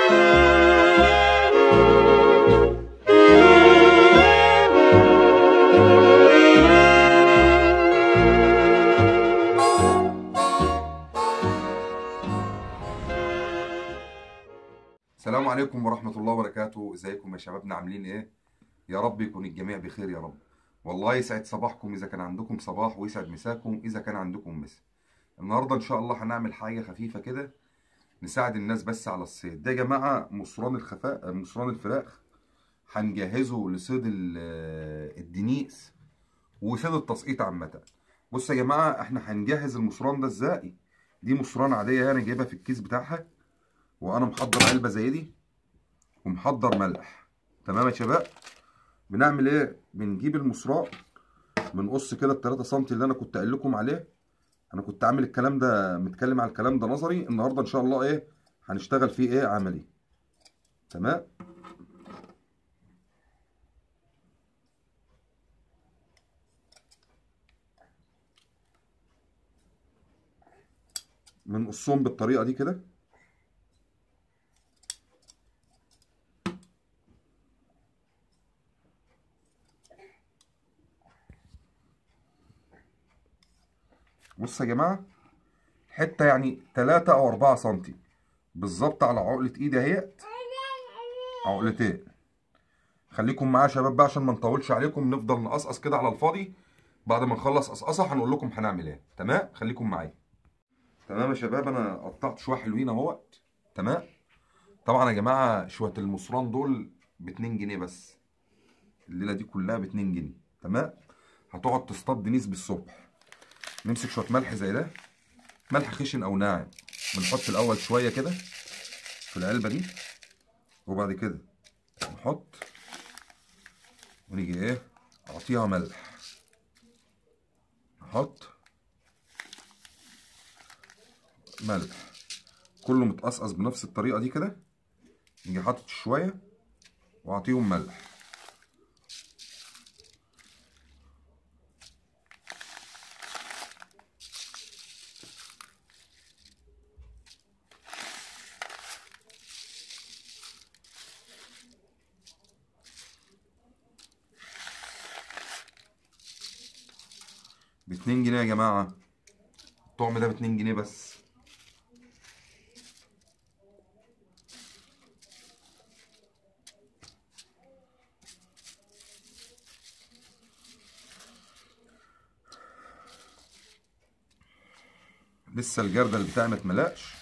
السلام عليكم ورحمة الله وبركاته ازيكم يا شبابنا عاملين ايه يا رب يكون الجميع بخير يا رب والله يسعد صباحكم اذا كان عندكم صباح ويسعد مساكم اذا كان عندكم مسا النهارده ان شاء الله هنعمل حاجة خفيفة كده نساعد الناس بس على الصيد ده يا جماعة مصران الخفاء مصران الفراخ هنجهزه لصيد ال- الدنيس وصيد التسقيط عامة بص يا جماعة احنا هنجهز المصران ده ازاي دي مصران عادية انا جايبها في الكيس بتاعها وانا محضر علبه زي دي ومحضر ملح تمام يا شباب بنعمل ايه بنجيب المصراء بنقص كده ال 3 سم اللي انا كنت قايل لكم عليه انا كنت عامل الكلام ده متكلم على الكلام ده نظري النهارده ان شاء الله ايه هنشتغل فيه ايه عملي تمام بنقصهم بالطريقه دي كده بص يا جماعه حته يعني 3 او 4 سم بالظبط على عقله ايدي اهيت عقلتين خليكم معايا يا شباب بقى عشان ما نطولش عليكم نفضل نقصقص كده على الفاضي بعد ما نخلص قصقصه هنقول لكم هنعمل ايه تمام خليكم معايا تمام يا شباب انا قطعت شويه حلوين اهوت تمام طبعا يا جماعه شويه المصران دول ب 2 جنيه بس الليله دي كلها ب 2 جنيه تمام هتقعد تصطاد دنيس بالصبح نمسك شويه ملح زي ده ملح خشن او ناعم بنحط الاول شويه كده في العلبه دي وبعد كده نحط ونيجي ايه اعطيها ملح نحط ملح كله متقصقص بنفس الطريقه دي كده نيجي حاطط شويه واعطيهم ملح باتنين جنيه يا جماعة الطعم ده باتنين جنيه بس لسه الجردل بتاعي ما اتملقش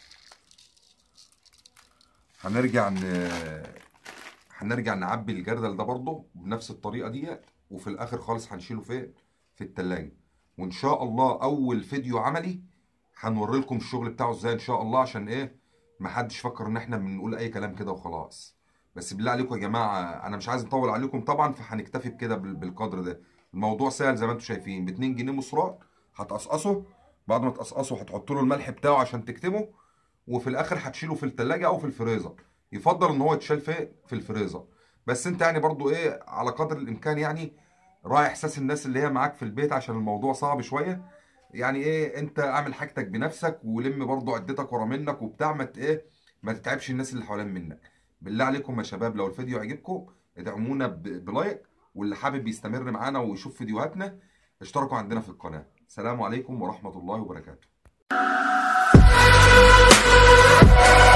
هنرجع ن... هنرجع نعبي الجردل ده برضه بنفس الطريقة ديت وفي الآخر خالص هنشيله فين؟ في التلاجة وإن شاء الله أول فيديو عملي هنوري لكم الشغل بتاعه ازاي إن شاء الله عشان إيه محدش فكر إن إحنا بنقول أي كلام كده وخلاص بس بالله عليكم يا جماعة أنا مش عايز أطول عليكم طبعا فهنكتفي بكده بال- بالقدر ده الموضوع سهل زي ما أنتم شايفين ب 2 جنيه مصراء هتقصقصه بعد ما تقصقصه هتحط له الملح بتاعه عشان تكتمه وفي الاخر هتشيله في التلاجة او في الفريزر يفضل ان هو يتشال في في الفريزر بس انت يعني برضو ايه على قدر الامكان يعني راعي احساس الناس اللي هي معاك في البيت عشان الموضوع صعب شويه يعني ايه انت اعمل حاجتك بنفسك ولم برضو عدتك ورا منك وبتاع ما ت- ايه ما تتعبش الناس اللي حوالين منك بالله عليكم يا شباب لو الفيديو عجبكم ادعمونا ب- بلايك واللي حابب يستمر معانا ويشوف فيديوهاتنا اشتركوا عندنا في القناه السلام عليكم ورحمه الله وبركاته